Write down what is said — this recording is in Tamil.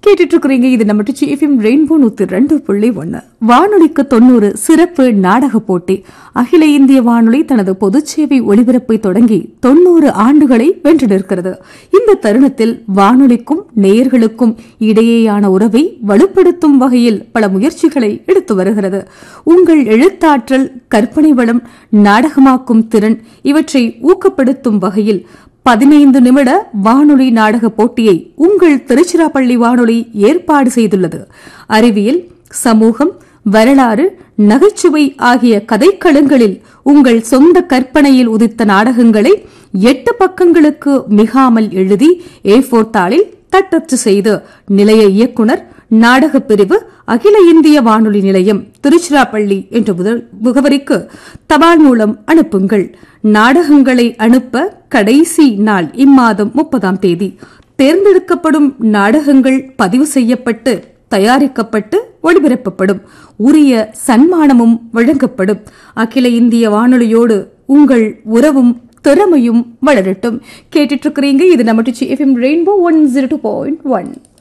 கேட்டுட்டு இருக்கிறீங்க இது நம்ம டிச்சி எஃப்எம் ரெயின்போ நூத்தி ரெண்டு புள்ளி ஒன்னு வானொலிக்கு தொண்ணூறு சிறப்பு நாடக போட்டி அகில இந்திய வானொலி தனது பொதுச்சேவை ஒளிபரப்பை தொடங்கி தொண்ணூறு ஆண்டுகளை வென்று நிற்கிறது இந்த தருணத்தில் வானொலிக்கும் நேயர்களுக்கும் இடையேயான உறவை வலுப்படுத்தும் வகையில் பல முயற்சிகளை எடுத்து வருகிறது உங்கள் எழுத்தாற்றல் கற்பனை வளம் நாடகமாக்கும் திறன் இவற்றை ஊக்கப்படுத்தும் வகையில் பதினைந்து நிமிட வானொலி நாடக போட்டியை உங்கள் திருச்சிராப்பள்ளி வானொலி ஏற்பாடு செய்துள்ளது அறிவியல் சமூகம் வரலாறு நகைச்சுவை ஆகிய கதைக்களங்களில் உங்கள் சொந்த கற்பனையில் உதித்த நாடகங்களை எட்டு பக்கங்களுக்கு மிகாமல் எழுதி ஏ ஃபோர் தாளில் தட்டச்சு செய்து நிலைய இயக்குனர் நாடகப் பிரிவு அகில இந்திய வானொலி நிலையம் திருச்சிராப்பள்ளி என்ற முதல் முகவரிக்கு தபால் மூலம் அனுப்புங்கள் நாடகங்களை அனுப்ப கடைசி நாள் இம்மாதம் முப்பதாம் தேதி தேர்ந்தெடுக்கப்படும் நாடகங்கள் பதிவு செய்யப்பட்டு தயாரிக்கப்பட்டு ஒளிபரப்பப்படும் உரிய சன்மானமும் வழங்கப்படும் அகில இந்திய வானொலியோடு உங்கள் உறவும் திறமையும் வளரட்டும் கேட்டுட்டு இருக்கிறீங்க இது நம்ம Trichy FM rainbow one zero two point one